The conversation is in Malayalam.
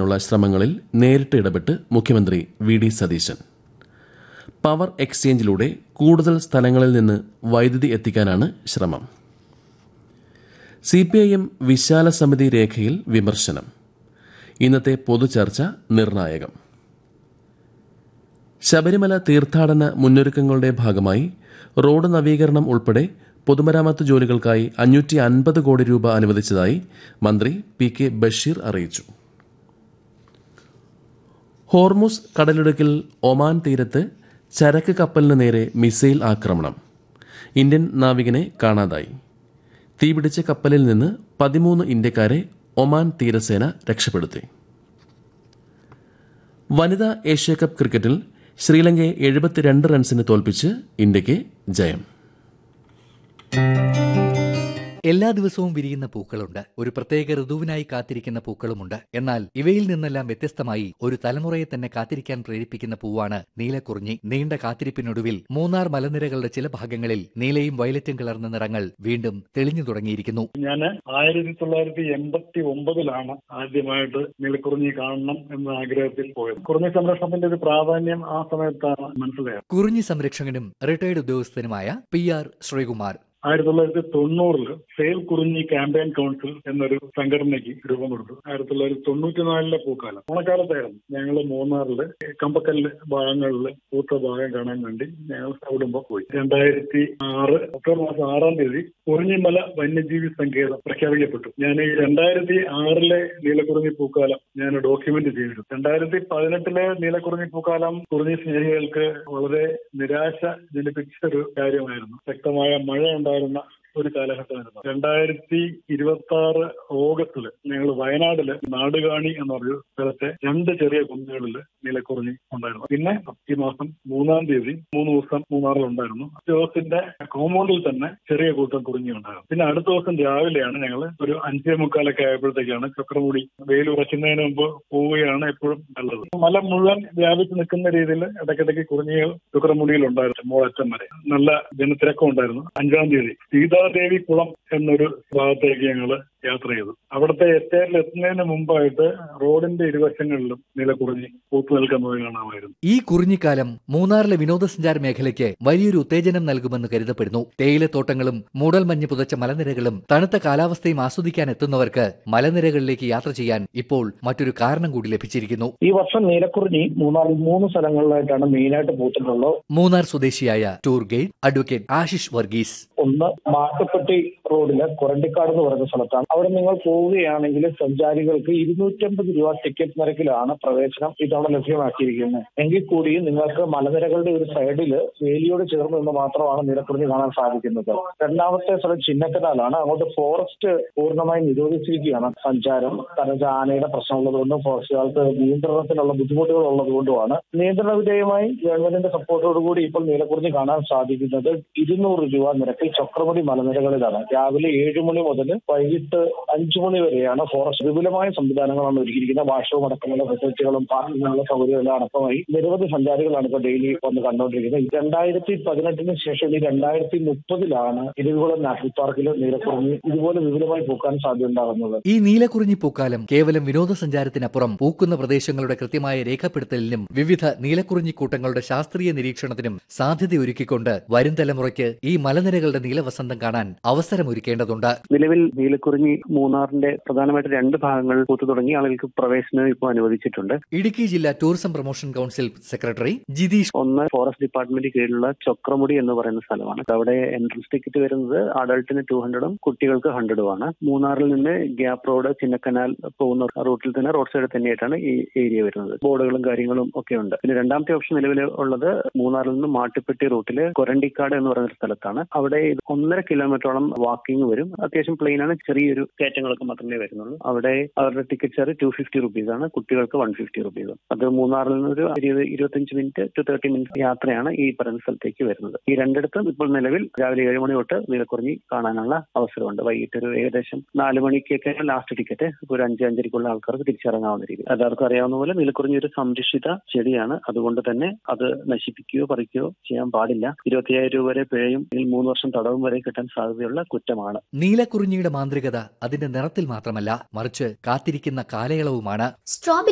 സംരക്ഷിക്കാനുള്ള ശ്രമങ്ങളിൽ നേരിട്ട് ഇടപെട്ട് മുഖ്യമന്ത്രി വി ഡി സതീശൻ പവർ എക്സ്ചേഞ്ചിലൂടെ കൂടുതൽ സ്ഥലങ്ങളിൽ നിന്ന് വൈദ്യുതി എത്തിക്കാനാണ് ശ്രമം സി പി ഐ എം വിശാല സമിതി രേഖയിൽ വിമർശനം ഇന്നത്തെ പൊതുചർച്ച നിർണായകം ശബരിമല തീർത്ഥാടന മുന്നൊരുക്കങ്ങളുടെ ഭാഗമായി റോഡ് നവീകരണം ഉൾപ്പെടെ പൊതുമരാമത്ത് ജോലികൾക്കായി അഞ്ഞൂറ്റി അൻപത് കോടി രൂപ അനുവദിച്ചതായി മന്ത്രി പി കെ ബഷീർ അറിയിച്ചു ഹോർമുസ് കടലിടുക്കിൽ ഒമാൻ തീരത്ത് ചരക്ക് കപ്പലിന് നേരെ മിസൈൽ ആക്രമണം ഇന്ത്യൻ നാവികനെ കാണാതായി തീപിടിച്ച കപ്പലിൽ നിന്ന് പതിമൂന്ന് ഇന്ത്യക്കാരെ ഒമാൻ തീരസേന രക്ഷപ്പെടുത്തി വനിതാ ഏഷ്യാകപ്പ് ക്രിക്കറ്റിൽ ശ്രീലങ്കയെ എഴുപത്തിരണ്ട് റൺസിന് തോൽപ്പിച്ച് ഇന്ത്യയ്ക്ക് ജയം എല്ലാ ദിവസവും വിരിയുന്ന പൂക്കളുണ്ട് ഒരു പ്രത്യേക ഋതുവിനായി കാത്തിരിക്കുന്ന പൂക്കളുമുണ്ട് എന്നാൽ ഇവയിൽ നിന്നെല്ലാം വ്യത്യസ്തമായി ഒരു തലമുറയെ തന്നെ കാത്തിരിക്കാൻ പ്രേരിപ്പിക്കുന്ന പൂവാണ് നീലക്കുറിഞ്ഞി നീണ്ട കാത്തിരിപ്പിനൊടുവിൽ മൂന്നാർ മലനിരകളുടെ ചില ഭാഗങ്ങളിൽ നീലയും വയലറ്റും കലർന്ന നിറങ്ങൾ വീണ്ടും തെളിഞ്ഞു തുടങ്ങിയിരിക്കുന്നു ഞാൻ ആയിരത്തി തൊള്ളായിരത്തി എൺപത്തി ഒമ്പതിലാണ് ആദ്യമായിട്ട് നീലക്കുറിഞ്ഞി കാണണം എന്ന ആഗ്രഹത്തിൽ പോയത് കുറിഞ്ഞി സംരക്ഷണത്തിന്റെ ഒരു പ്രാധാന്യം ആ സമയത്താണ് മനസ്സിലായത് കുറിഞ്ഞി സംരക്ഷകനും റിട്ടയർഡ് ഉദ്യോഗസ്ഥനുമായ പി ആർ ശ്രീകുമാർ ആയിരത്തി തൊള്ളായിരത്തി തൊണ്ണൂറില് സേവ് കുറിഞ്ഞി ക്യാമ്പയിൻ കൗൺസിൽ എന്നൊരു സംഘടനയ്ക്ക് രൂപം കൊടുത്തു ആയിരത്തി തൊള്ളായിരത്തി തൊണ്ണൂറ്റിനാലിലെ പൂക്കാലം ഓണക്കാലത്തായിരുന്നു ഞങ്ങൾ മൂന്നാറില് കമ്പക്കല്ല് ഭാഗങ്ങളിൽ പൂത്ത ഭാഗം കാണാൻ വേണ്ടി ഞങ്ങൾ കുടുംബം പോയി രണ്ടായിരത്തി ആറ് ഒക്ടോബർ മാസം ആറാം തീയതി കുറിഞ്ഞിമല വന്യജീവി സങ്കേതം പ്രഖ്യാപിക്കപ്പെട്ടു ഞാൻ ഈ രണ്ടായിരത്തി ആറിലെ നീലക്കുറിഞ്ഞി പൂക്കാലം ഞാൻ ഡോക്യുമെന്റ് ചെയ്തിരുന്നു രണ്ടായിരത്തി പതിനെട്ടിലെ നീലക്കുറിഞ്ഞി പൂക്കാലം കുറിഞ്ഞി സ്നേഹികൾക്ക് വളരെ നിരാശ ജനിപ്പിച്ച ഒരു കാര്യമായിരുന്നു ശക്തമായ മഴ ഉണ്ടായിരുന്ന ഒരു കാലഘട്ടമായിരുന്നു രണ്ടായിരത്തി ഇരുപത്തി ആറ് ഓഗസ്റ്റില് ഞങ്ങൾ വയനാട്ടില് നാടുകാണി എന്ന് പറഞ്ഞ സ്ഥലത്തെ രണ്ട് ചെറിയ കുന്നുകളിൽ നീലക്കുറിഞ്ഞി ഉണ്ടായിരുന്നു പിന്നെ ഈ മാസം മൂന്നാം തീയതി മൂന്ന് ദിവസം മൂന്നാറിൽ ഉണ്ടായിരുന്നു ദിവസത്തിന്റെ കോമ്പൗണ്ടിൽ തന്നെ ചെറിയ കൂട്ടം കുറിഞ്ഞി ഉണ്ടായിരുന്നു പിന്നെ അടുത്ത ദിവസം രാവിലെയാണ് ഞങ്ങൾ ഒരു അഞ്ചേ മുക്കാലൊക്കെ ആയപ്പോഴത്തേക്കാണ് ചക്രമുടി വെയിൽ ഉറയ്ക്കുന്നതിന് മുമ്പ് പോവുകയാണ് എപ്പോഴും നല്ലത് മല മുഴുവൻ വ്യാപിച്ച് നിൽക്കുന്ന രീതിയിൽ ഇടയ്ക്കിടയ്ക്ക് കുറിഞ്ഞികൾ ചക്രമുടിയിൽ ഉണ്ടായിരുന്നു മോളറ്റം വരെ നല്ല ജനത്തിരക്കം ഉണ്ടായിരുന്നു അഞ്ചാം തീയതി സീതാദേവി കുളം എന്നൊരു ഭാഗത്തേക്ക് ഞങ്ങൾ യാത്ര ചെയ്തു അവിടുത്തെ എസ്റ്റേറ്റിൽ എത്തുന്നതിന് മുമ്പായിട്ട് റോഡിന്റെ ഇരുവശങ്ങളിലും നിലക്കുറിഞ്ഞി പൂത്തു നിൽക്കുന്നത് കാണാമായിരുന്നു ഈ കുറിഞ്ഞിക്കാലം മൂന്നാറിലെ വിനോദസഞ്ചാര മേഖലയ്ക്ക് വലിയൊരു ഉത്തേജനം നൽകുമെന്ന് കരുതപ്പെടുന്നു തേയിലത്തോട്ടങ്ങളും മൂടൽമഞ്ഞ് പുതച്ച മലനിരകളും തണുത്ത കാലാവസ്ഥയും ആസ്വദിക്കാൻ എത്തുന്നവർക്ക് മലനിരകളിലേക്ക് യാത്ര ചെയ്യാൻ ഇപ്പോൾ മറ്റൊരു കാരണം കൂടി ലഭിച്ചിരിക്കുന്നു ഈ വർഷം നീലക്കുറിഞ്ഞി മൂന്നാറിൽ മൂന്ന് സ്ഥലങ്ങളിലായിട്ടാണ് മെയിനായിട്ട് പൂത്തിട്ടുള്ളത് മൂന്നാർ സ്വദേശിയായ tour guide advocate Ashish Varghese ഒന്ന് മാട്ടുപ്പെട്ടി റോഡില് കൊരണ്ടിക്കാട് എന്ന് പറയുന്ന സ്ഥലത്താണ് അവിടെ നിങ്ങൾ പോവുകയാണെങ്കിൽ സഞ്ചാരികൾക്ക് ഇരുന്നൂറ്റമ്പത് രൂപ ടിക്കറ്റ് നിരക്കിലാണ് പ്രവേശനം ഇതവിടെ ലഭ്യമാക്കിയിരിക്കുന്നത് എങ്കിൽ കൂടി നിങ്ങൾക്ക് മലനിരകളുടെ ഒരു സൈഡിൽ വേലിയോട് ചേർന്ന് നിന്ന് മാത്രമാണ് നീലക്കുറിഞ്ഞി കാണാൻ സാധിക്കുന്നത് രണ്ടാമത്തെ സ്ഥലം ചിന്നക്കനാലാണ് അങ്ങോട്ട് ഫോറസ്റ്റ് പൂർണ്ണമായി നിരോധിച്ചിരിക്കുകയാണ് സഞ്ചാരം കാരണം വെച്ചാൽ ആനയുടെ പ്രശ്നമുള്ളതുകൊണ്ടും ഫോറസ്റ്റുകാർക്ക് നിയന്ത്രണത്തിനുള്ള ബുദ്ധിമുട്ടുകൾ ഉള്ളതുകൊണ്ടുമാണ് നിയന്ത്രണ വിധേയമായി ഗവൺമെന്റിന്റെ സപ്പോർട്ടോടുകൂടി ഇപ്പോൾ നീലക്കുറിഞ്ഞി കാണാൻ സാധിക്കുന്നത് ഇരുന്നൂറ് രൂപ നിരക്കിൽ ചക്രമുടി മലനിരകളിലാണ് രാവിലെ ഏഴ് മണി മുതൽ വൈകിട്ട് അഞ്ചു മണി വരെയാണ് ഫോറസ്റ്റ് വിപുലമായ സംവിധാനങ്ങളാണ് ഒരുക്കിയിരിക്കുന്നത് വാഷവും അടക്കമുള്ള ഫെസിലിറ്റികളും പാർക്കിങ്ങിനുള്ള സൗകര്യമെല്ലാം അടക്കമായി നിരവധി സഞ്ചാരികളാണ് ഇപ്പോൾ ഡെയിലി വന്ന് കണ്ടുകൊണ്ടിരിക്കുന്നത് രണ്ടായിരത്തി പതിനെട്ടിന് ശേഷം ഈ രണ്ടായിരത്തി മുപ്പതിലാണ് ഇരവികുളം നാഷണൽ പാർക്കിൽ നീലക്കുറിഞ്ഞി ഇതുപോലെ വിപുലമായി പൂക്കാൻ സാധ്യതയുണ്ടാകുന്നത് ഈ നീലക്കുറിഞ്ഞി പൂക്കാലം കേവലം വിനോദസഞ്ചാരത്തിനപ്പുറം പൂക്കുന്ന പ്രദേശങ്ങളുടെ കൃത്യമായ രേഖപ്പെടുത്തലിനും വിവിധ നീലക്കുറിഞ്ഞി കൂട്ടങ്ങളുടെ ശാസ്ത്രീയ നിരീക്ഷണത്തിനും സാധ്യതയൊരുക്കിക്കൊണ്ട് വരും തലമുറയ്ക്ക് ഈ മലനിരകളുടെ നീലവസന്തം കാണാൻ അവസരമൊരുക്കേണ്ടതുണ്ട് നിലവിൽ നീലക്കുറിഞ്ഞി മൂന്നാറിന്റെ പ്രധാനമായിട്ട് രണ്ട് ഭാഗങ്ങൾ പൂത്തു തുടങ്ങി ആളുകൾക്ക് പ്രവേശനം ഇപ്പോൾ അനുവദിച്ചിട്ടുണ്ട് ഇടുക്കി ജില്ലാ tourism promotion council secretary Jitheesh ഒന്ന് ഫോറസ്റ്റ് ഡിപ്പാർട്ട്മെന്റ് കീഴിലുള്ള ചൊക്രമുടി എന്ന് പറയുന്ന സ്ഥലമാണ് അവിടെ എൻട്രൻസ് ടിക്കറ്റ് വരുന്നത് അഡൾട്ടിന് ടു ഹൺഡ്രഡും കുട്ടികൾക്ക് ഹൺഡ്രഡും ആണ് മൂന്നാറിൽ നിന്ന് ഗ്യാപ്പ് റോഡ് ചിന്നക്കനാൽ പോകുന്ന റൂട്ടിൽ തന്നെ റോഡ് സൈഡിൽ തന്നെയായിട്ടാണ് ഈ ഏരിയ വരുന്നത് ബോർഡുകളും കാര്യങ്ങളും ഒക്കെ ഉണ്ട് പിന്നെ രണ്ടാമത്തെ ഓപ്ഷൻ നിലവിൽ ഉള്ളത് മൂന്നാറിൽ നിന്ന് മാട്ടുപ്പെട്ടി റൂട്ടില് കൊരണ്ടിക്കാട് എന്ന് പറയുന്ന ഒരു സ്ഥലത്താണ് അവിടെ ഒന്നര കിലോമീറ്ററോളം വാക്കിംഗ് വരും അത്യാവശ്യം പ്ലെയിൻ ആണ് ചെറിയൊരു കയറ്റങ്ങളൊക്കെ മാത്രമേ വരുന്നുള്ളൂ അവിടെ അവരുടെ ticket charge two fifty rupees ആണ് കുട്ടികൾക്ക് വൺ ഫിഫ്റ്റി റുപ്പീസ് അത് മൂന്നാറിൽ നിന്ന് ഒരു ഇരുപത് ഇരുപത്തഞ്ച് മിനിറ്റ് ടു തേർട്ടി മിനിറ്റ് യാത്രയാണ് ഈ പറയുന്ന സ്ഥലത്തേക്ക് വരുന്നത് ഈ രണ്ടിടത്തും ഇപ്പോൾ നിലവിൽ രാവിലെ ഏഴ് മണി തൊട്ട് നീലക്കുറിഞ്ഞി കാണാനുള്ള അവസരമുണ്ട് വൈകിട്ട് ഒരു ഏകദേശം നാല് മണിക്കൊക്കെ ലാസ്റ്റ് ടിക്കറ്റ് ഒരു അഞ്ച് അഞ്ചരക്കുള്ള ആൾക്കാർക്ക് തിരിച്ചിറങ്ങാവുന്ന രീതി എല്ലാവർക്കും അറിയാവുന്ന പോലെ നീലക്കുറിഞ്ഞി ഒരു സംരക്ഷിത ചെടിയാണ് അതുകൊണ്ട് തന്നെ അത് നശിപ്പിക്കുകയോ പറിക്കുകയോ ചെയ്യാൻ പാടില്ല ഇരുപത്തിയായിരം രൂപ വരെ പിഴയും അല്ലെങ്കിൽ മൂന്ന് വർഷം തടവും വരെ കിട്ടാൻ സാധ്യതയുള്ള കുറ്റമാണ് നീലക്കുറിഞ്ഞിയുടെ മാന്ത്രികത അതിന്റെ നിറത്തിൽ മാത്രമല്ല മറിച്ച് കാത്തിരിക്കുന്ന കാലയളവുമാണ് സ്ട്രോബെറി